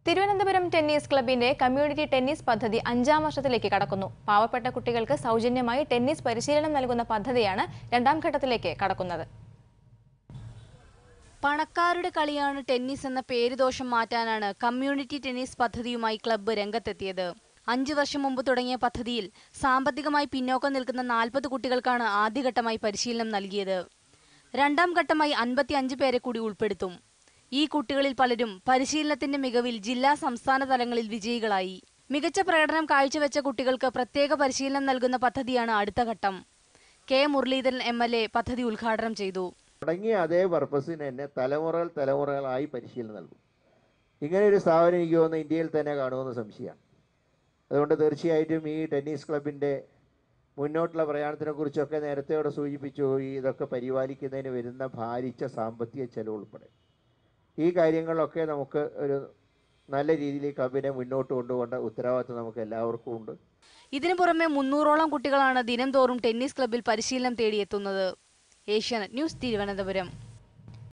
Thiruvananthapuram tennis ക്ലബിന്റെ community tennis പദ്ധതി അഞ്ചാം വർഷത്തിലേക്ക് കടക്കുന്നു പാവപ്പെട്ട കുട്ടികൾക്ക് സൗജന്യമായി ടെന്നീസ് പരിശീലനം നൽകുന്ന പദ്ധതിയാണ് രണ്ടാം ഘട്ടത്തിലേക്ക് കടക്കുന്നത് പണക്കാരുടെ കളിയാണ് ടെന്നീസ് എന്ന പേരുദോഷം മാറ്റാനാണ് കമ്മ്യൂണിറ്റി ടെന്നീസ് പദ്ധതിയുമായി ക്ലബ്ബ് രംഗത്തെത്തിയത് അഞ്ചു വർഷം മുമ്പ് തുടങ്ങിയ പദ്ധതിയിൽ സാമ്പത്തികമായി പിന്നോക്കം നിൽക്കുന്ന നാൽപ്പത് കുട്ടികൾക്കാണ് ആദ്യഘട്ടമായി പരിശീലനം നൽകിയത് രണ്ടാം ഘട്ടമായി അൻപത്തി അഞ്ച് പേരെ കൂടി ഉൾപ്പെടുത്തും ഈ കുട്ടികളിൽ പലരും പരിശീലനത്തിന്റെ മികവിൽ ജില്ലാ സംസ്ഥാന തലങ്ങളിൽ വിജയികളായി മികച്ച പ്രകടനം കാഴ്ചവെച്ച കുട്ടികൾക്ക് പ്രത്യേക പരിശീലനം നൽകുന്ന പദ്ധതിയാണ് അടുത്ത ഘട്ടം K Muraleedharan M L A പദ്ധതി ഉദ്ഘാടനം ചെയ്തു തുടങ്ങിയ അതേ പർപ്പസിന് തന്നെ തലമുറകൾ തലമുറകളായി പരിശീലനം നൽകും ഇങ്ങനെ ഒരു സ്ഥാപനം എനിക്ക് തോന്നുന്നു ഇന്ത്യയിൽ തന്നെ കാണുമെന്ന് സംശയമാണ് അതുകൊണ്ട് തീർച്ചയായിട്ടും ഈ ടെന്നീസ് ക്ലബിൻ്റെ മുന്നോട്ടുള്ള പ്രയാണത്തിനെക്കുറിച്ചൊക്കെ നേരത്തെ ഇവിടെ സൂചിപ്പിച്ചു ഈ ഇതൊക്കെ പരിപാലിക്കുന്നതിന് വരുന്ന ഭാരിച്ച സാമ്പത്തിക ചെലവ് ഉൾപ്പെടെ ഈ കാര്യങ്ങളൊക്കെ നമുക്ക് ഒരു നല്ല രീതിയിൽ ഈ ക്ലബിനെ മുന്നോട്ട് കൊണ്ടുപോകേണ്ട ഉത്തരവാദിത്വം നമുക്ക് എല്ലാവർക്കും ഉണ്ട് ഇതിനു പുറമെ മുന്നൂറോളം കുട്ടികളാണ് ദിനം തോറും ടെന്നീസ് ക്ലബ്ബിൽ പരിശീലനം തേടിയെത്തുന്നത് ഏഷ്യാനെറ്റ് ന്യൂസ് തിരുവനന്തപുരം